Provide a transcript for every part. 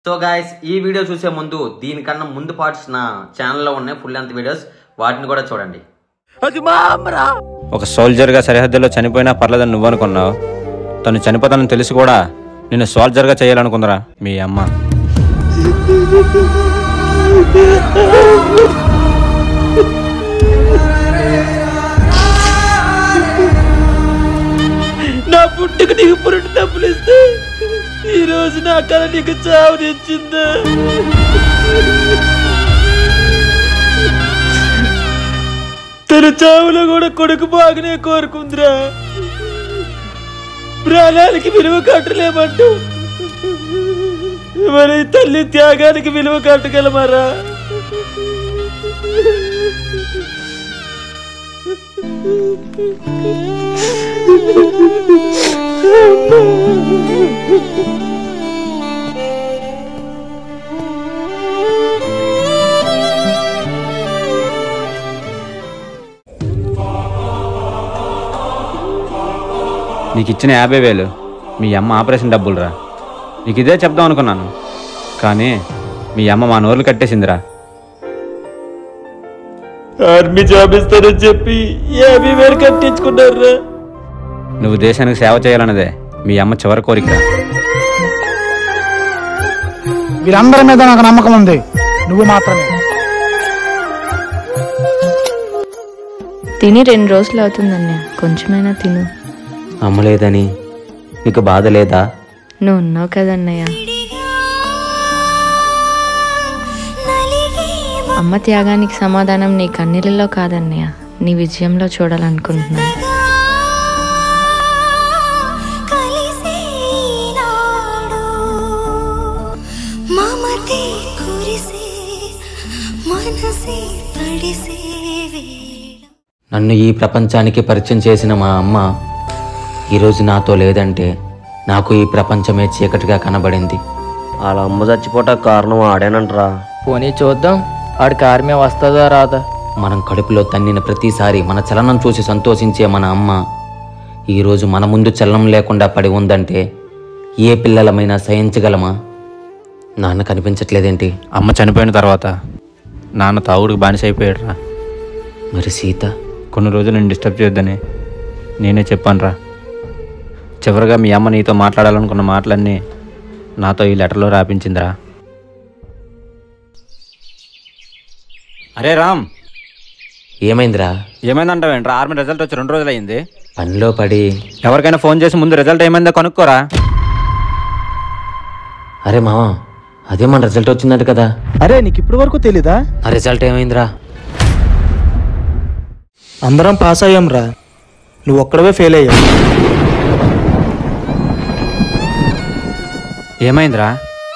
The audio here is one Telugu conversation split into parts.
సో గాయస్ ఈ వీడియో చూసే ముందు దీనికన్నా ముందు పార్ట్స్ నా ఛానల్లో ఉన్నాయి ఫుల్ లెంత్ వీడియోస్ వాటిని కూడా చూడండి ఒక సోల్జర్గా సరిహద్దులో చనిపోయినా పర్లేదని నువ్వు అనుకున్నావు తను చనిపోతానని తెలిసి కూడా నిన్ను సోల్జర్గా చేయాలనుకుందరా మీ అమ్మ నా పుట్టుకు నీకు పురుడు డబ్బులు ఇస్తే ఈ రోజు నా కళ నీకు చావు తెచ్చిందా తన చావులో కూడా కొడుకు బాగానే కోరుకుందిరా ప్రాణాలకి విలువ కట్టలేమంటూ మరి తల్లి త్యాగానికి విలువ కట్టగలమారా నీకు ఇచ్చిన యాభై వేలు మీ అమ్మ ఆపరేషన్ డబ్బులురా నీకు ఇదే చెప్దాం అనుకున్నాను కానీ మీ అమ్మ మా నోర్లు కట్టేసిందిరా ఆర్మీ జాబ్ ఇస్తారని చెప్పి యాభై వేలు కట్టించుకున్నారా నువ్వు దేశానికి సేవ చేయాలన్నదే మీ అమ్మ చివరి కోరికరా వీరందరి మీద నాకు నమ్మకం ఉంది నువ్వు మాత్రమే తిని రెండు రోజులు అవుతుందన్నయ్య కొంచెమైనా తిను అమ్మ లేదని నీకు బాధ లేదా నువ్వు ఉన్నావు కదన్నయ్య అమ్మ త్యాగానికి సమాధానం నీ కన్నీళ్ళలో కాదన్నయ్య నీ విజయంలో చూడాలనుకుంటున్నాను మమతే కురిసే మనసే తడిసే వేళ నన్ను ఈ ప్రపంచానికి పరిచయం చేసిన మా అమ్మ ఈరోజు నాతో లేదంటే నాకు ఈ ప్రపంచమే చీకటిగా కనబడింది వాళ్ళ అమ్మ చచ్చిపోట కారణం ఆడేనంటరా పోనీ చూద్దాం ఆడికి ఆర్మీ వస్తుందా రాదా మనం కడుపులో తన్నిన ప్రతిసారి మన చలనం చూసి సంతోషించే మన అమ్మ ఈరోజు మన ముందు చలనం లేకుండా పడి ఉందంటే ఏ పిల్లలమైనా సహించగలమా నాన్న కనిపించట్లేదేంటి అమ్మ చనిపోయిన తర్వాత నాన్న తాగుడికి బానిస అయిపోయాడురా మరి సీత కొన్ని రోజులు నేను డిస్టర్బ్ చేయొద్దని నేనే చెప్పానురా చివరిగా మీ అమ్మ నీతో మాట్లాడాలనుకున్న మాటలన్నీ నాతో ఈ లెటర్లో రాపించిందిరా అరే రామ్ ఏమైందిరా ఏమైందంటావేంట్రా ఆర్మీ రిజల్ట్ వచ్చి రెండు రోజులు అయింది పనిలో పడి ఎవరికైనా ఫోన్ చేసి ముందు రిజల్ట్ ఏమైందో కనుక్కోరా అరే మావా అదే మన రిజల్ట్ వచ్చిందంట కదా అరే నీకు ఇప్పటి వరకు తెలీదా ఆ రిజల్ట్ ఏమైందిరా అందరం పాస్ అయ్యాం రా నువ్వు ఒక్కడవే ఫెయిల్ అయ్యావు ఏమైందిరా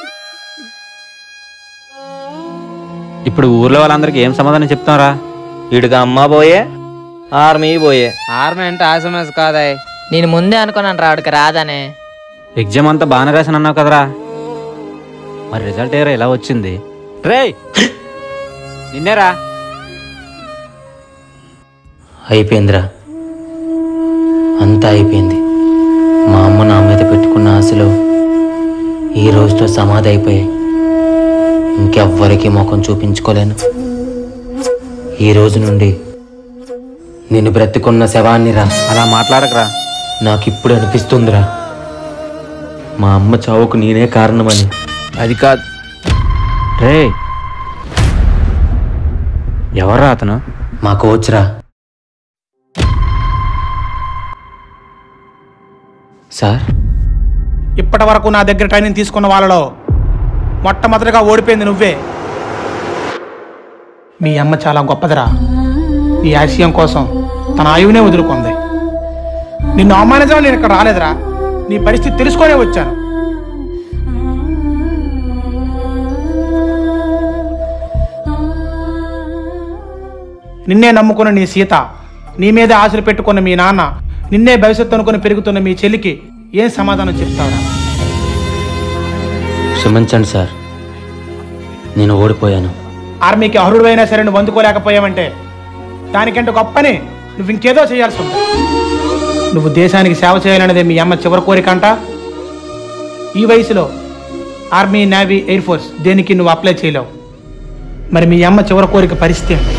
ఇప్పుడు ఊర్లో వాళ్ళందరికీ ఏం సమాధానం చెప్తాంరా వీడికి అమ్మ పోయే ఆర్మీ పోయే ఆర్మీ అంటే ఆసమస్ కాదా నేను ముందే అనుకున్నాను రా ఆడికి రాదనే ఎగ్జామ్ అంతా బాగానే రాసిన అన్నావు కదరా మరి రిజల్ట్ ఏరా ఎలా వచ్చింది రే నిన్నేరా అయిపోయిందిరా అంతా అయిపోయింది మా అమ్మ నా మీద పెట్టుకున్న ఆశలు ఈ రోజుతో సమాధి అయిపోయాయి ఇంకెవ్వరికి ముఖం చూపించుకోలేను ఈ రోజు నుండి నేను బ్రతికున్న శవాన్నిరా అలా మాట్లాడకరా నాకు ఇప్పుడు అనిపిస్తుందిరా మా అమ్మ చావుకు నేనే కారణమని అది కాదు రే ఎవరా అతను మా కోచ్రా సార్ ఇప్పటి వరకు నా దగ్గర ట్రైనింగ్ తీసుకున్న వాళ్ళలో మొట్టమొదటిగా ఓడిపోయింది నువ్వే మీ అమ్మ చాలా గొప్పదిరా ఈ ఆశయం కోసం తన ఆయువునే వదులుకుంది నిన్ను అవమానించడం నేను ఇక్కడ రాలేదురా నీ పరిస్థితి తెలుసుకొనే వచ్చాను నిన్నే నమ్ముకున్న నీ సీత నీ మీద ఆశలు పెట్టుకున్న మీ నాన్న నిన్నే భవిష్యత్తు అనుకుని పెరుగుతున్న మీ చెల్లికి ఏం సమాధానం చెప్తావురా క్షమించండి సార్ నేను ఓడిపోయాను ఆర్మీకి అర్హుడువైనా సరే నువ్వు అందుకోలేకపోయావంటే దానికంటే గొప్పని నువ్వు ఇంకేదో చేయాల్సి ఉంది నువ్వు దేశానికి సేవ చేయాలనేదే మీ అమ్మ చివరి కోరిక అంట ఈ వయసులో ఆర్మీ నేవీ ఎయిర్ ఫోర్స్ దేనికి నువ్వు అప్లై చేయలేవు మరి మీ అమ్మ చివరి కోరిక పరిస్థితి ఏంటి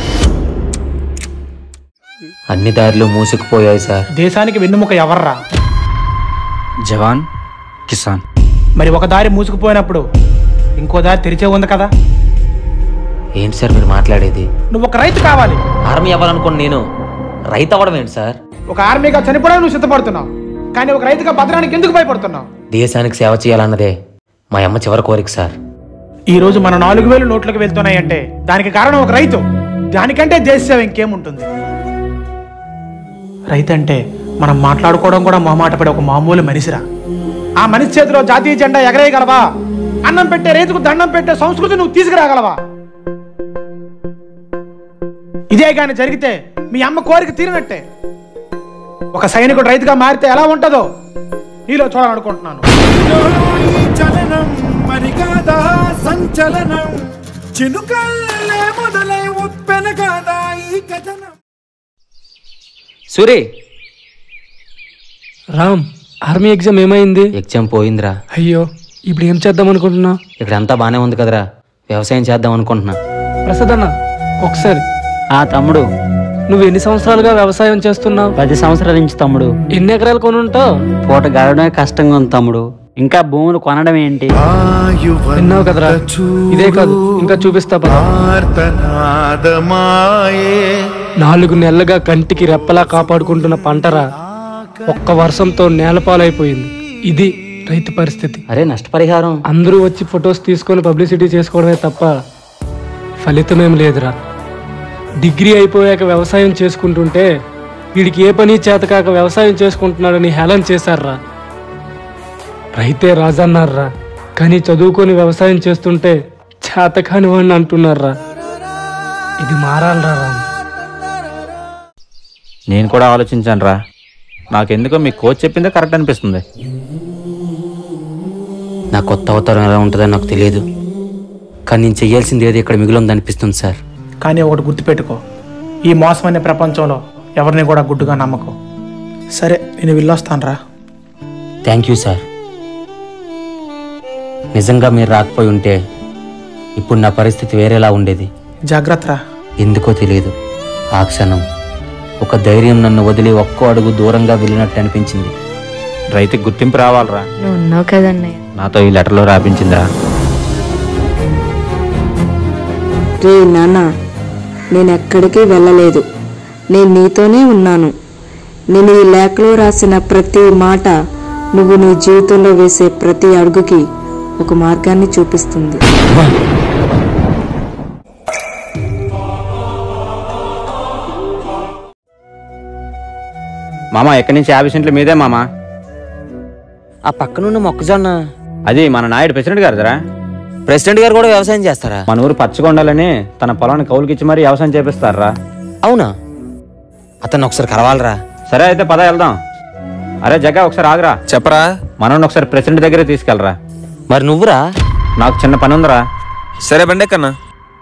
అన్ని దారులు మూసుకుపోయాయి సార్ దేశానికి వెన్నుముక ఎవర్రా జవాన్ కిసాన్ మరి ఒక దారి మూసుకుపోయినప్పుడు ఇంకో దారి తెరిచే ఉంది కదా ఏంటి సార్ మీరు మాట్లాడేది నువ్వు ఒక రైతు కావాలి ఆర్మీ అవ్వాలనుకోండి నేను రైతు అవ్వడం ఏంటి సార్ ఒక ఆర్మీగా చనిపోవడానికి నువ్వు సిద్ధపడుతున్నావు కానీ ఒక రైతుగా భద్రానికి ఎందుకు భయపడుతున్నావు దేశానికి సేవ చేయాలన్నదే మా అమ్మ చివరి కోరిక సార్ ఈ రోజు మన నాలుగు వేలు నోట్లకు వెళ్తున్నాయంటే దానికి కారణం ఒక రైతు దానికంటే దేశ సేవ ఇంకేముంటుంది రైతు అంటే మనం మాట్లాడుకోవడం కూడా మొహమాట పడే ఒక మామూలు మనిషిరా ఆ మనిషి చేతిలో జాతీయ జెండా ఎగరేయగలవా అన్నం పెట్టే రైతుకు దండం పెట్టే సంస్కృతి నువ్వు తీసుకురాగలవా ఇదే కానీ జరిగితే మీ అమ్మ కోరిక తీరినట్టే ఒక సైనికుడు రైతుగా మారితే ఎలా ఉంటుందో నీలో చూడాలనుకుంటున్నాను ఈ చలనం మరిగాదా సంచలనం చినుకల్లే మొదలై ఉప్పెన కాదా ఈ కథనం సూరి రామ్ ఆర్మీ ఎగ్జామ్ ఏమైంది ఎగ్జామ్ పోయిందిరా అయ్యో ఇప్పుడు ఏం చేద్దాం అనుకుంటున్నావు ఇక్కడ అంతా బానే ఉంది కదరా వ్యవసాయం చేద్దాం అనుకుంటున్నా ప్రసాద్ అన్న ఒకసారి ఆ తమ్ముడు నువ్వు ఎన్ని సంవత్సరాలుగా వ్యవసాయం చేస్తున్నావు పది సంవత్సరాల నుంచి తమ్ముడు ఎన్ని ఎకరాలు కొని ఉంటావు పూట గడవడమే కష్టంగా ఉంది తమ్ముడు ఇంకా భూములు కొనడం ఏంటి విన్నావు కదరా ఇదే కాదు ఇంకా చూపిస్తా పద. ఆర్తనాదమాయే నాలుగు నెలలుగా కంటికి రెప్పలా కాపాడుకుంటున్న పంటరా ఒక్క వర్షంతో నేలపాలైపోయింది ఇది రైతు పరిస్థితి అరే నష్టపరిహారం అందరూ వచ్చి ఫొటోస్ తీసుకొని పబ్లిసిటీ చేసుకోవడమే తప్ప ఫలితమేం లేదురా డిగ్రీ అయిపోయాక వ్యవసాయం చేసుకుంటుంటే వీడికి ఏ పని చేతకాక వ్యవసాయం చేసుకుంటున్నాడని హేళన చేశారా రైతే రాజన్నారా కానీ చదువుకొని వ్యవసాయం చేస్తుంటే చేతకాని వాడిని అంటున్నారా ఇది మారాలరా రామ్ నేను కూడా ఆలోచించాను రా నాకెందుకో మీ కోచ్ చెప్పిందే కరెక్ట్ అనిపిస్తుంది నా కొత్త అవతారం ఎలా ఉంటుందని నాకు తెలియదు కానీ నేను చెయ్యాల్సింది ఏదో ఇక్కడ మిగిలింది అనిపిస్తుంది సార్ కానీ ఒకటి గుర్తుపెట్టుకో ఈ మోసం అనే ప్రపంచంలో ఎవరిని కూడా గుడ్డుగా నమ్మకం సరే నేను వెళ్ళొస్తాను రా థ్యాంక్ యూ సార్ నిజంగా మీరు రాకపోయి ఉంటే ఇప్పుడు నా పరిస్థితి వేరేలా ఉండేది జాగ్రత్త రా ఎందుకో తెలియదు ఆ క్షణం ఒక ధైర్యం నన్ను వదిలి ఒక్కో అడుగు దూరంగా వెళ్ళినట్టు అనిపించింది రైతుకి గుర్తింపు రావాలిరా నువ్వు ఉన్నావు కదన్నయ్య నాతో ఈ లెటర్లో రాపించిందిరా రే నాన్న నేను ఎక్కడికి వెళ్ళలేదు నేను నీతోనే ఉన్నాను నేను ఈ లేఖలో రాసిన ప్రతి మాట నువ్వు నీ జీవితంలో వేసే ప్రతి అడుగుకి ఒక మార్గాన్ని చూపిస్తుంది మామ ఎక్కడి నుంచి యాభై సెంట్లు మీదే మామ ఆ పక్కనున్న మొక్కజొన్న అది మన నాయుడు ప్రెసిడెంట్ గారుదరా ప్రెసిడెంట్ గారు కూడా వ్యవసాయం చేస్తారా మన ఊరు పచ్చగొండాలని తన పొలాన్ని కౌలుకిచ్చి మరీ వ్యవసాయం చేపిస్తారా అవునా అతను ఒకసారి కలవాలరా సరే అయితే పద వెళ్దాం అరే జగ్గా ఒకసారి ఆగరా చెప్పరా మనోడిని ఒకసారి ప్రెసిడెంట్ దగ్గరే తీసుకెళ్ళరా మరి నువ్వురా నాకు చిన్న పని ఉందిరా సరే బండి కన్నా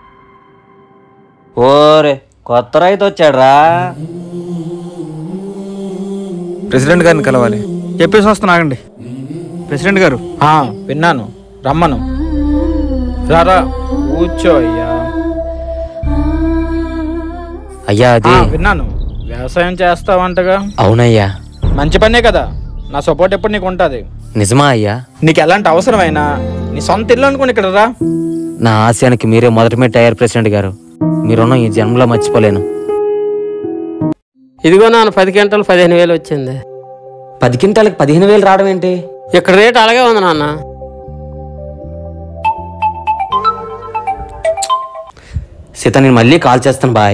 ఓరే కొత్త రైతు వచ్చాడ్రా ప్రెసిడెంట్ గారిని కలవాలి చెప్పేసి వస్తున్నా ఆగండి ప్రెసిడెంట్ గారు ఆ, విన్నాను రమ్మను రారా కూర్చో అయ్యా అయ్యా అది ఆ, విన్నాను వ్యవసాయం చేస్తావంటగా అవునయ్యా మంచి పనే కదా నా సపోర్ట్ ఎప్పుడు నీకు ఉంటుంది నిజమా అయ్యా నీకు ఎలాంటి అవసరమైనా నీ సొంత ఇల్లు అనుకుని ఇక్కడ రా నా ఆశయానికి మీరే మొదటి మెట్టు అయ్యారు ప్రెసిడెంట్ గారు మీరున్న ఈ జన్మలో మర్చిపోలేను ఇదిగో నాన్న పది గంటలు పదిహేను వేలు వచ్చింది పది క్వింటాలకి పదిహేను వేలు రావడం ఏంటి ఇక్కడ రేట్ అలాగే ఉంది నాన్న సీత నేను మళ్ళీ కాల్ చేస్తాను బాయ్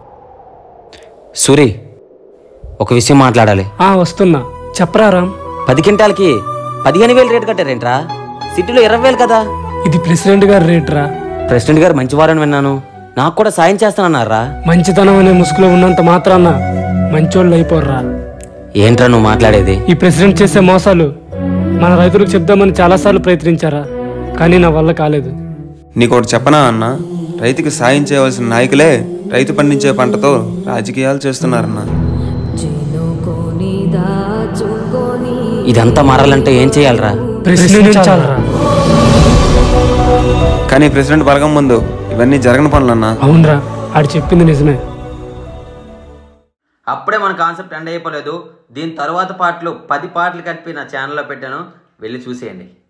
సూరి ఒక విషయం మాట్లాడాలి ఆ వస్తున్నా చెప్పరా రామ్ పది క్వింటాలకి పదిహేను వేలు రేటు కట్టారేంట్రా సిటీలో ఇరవై వేలు కదా ఇది ప్రెసిడెంట్ గారి రేట్ రా ప్రెసిడెంట్ గారు మంచివారని విన్నాను నాకు కూడా సాయం చేస్తానన్నారా మంచితనం అనే ముసుగులో ఉన్నంత మాత్రాన మంచోళ్ళు అయిపోర్రా ఏంట్రా నువ్వు మాట్లాడేది ఈ ప్రెసిడెంట్ చేసే మోసాలు మన రైతులకు చెప్దామని చాలాసార్లు ప్రయత్నించారా కానీ నా వల్ల కాలేదు నీకోటి చెప్పనా అన్న రైతుకి సాయం చేయవలసిన నాయకులే రైతు పండించే పంటతో రాజకీయాలు చేస్తున్నారన్న ఇదంతా మారాలంటే ఏం చేయాలరా ప్రశ్నించాలరా కానీ ప్రెసిడెంట్ బలగం ముందు ఇవన్నీ జరగని పనులన్నా అవునరా ఆడు చెప్పింది నిజమే అప్పుడే మన కాన్సెప్ట్ ఎండ్ అయిపోలేదు దీని తర్వాత పాటలు పది పాటలు కలిపి నా ఛానల్లో పెట్టాను వెళ్ళి చూసేయండి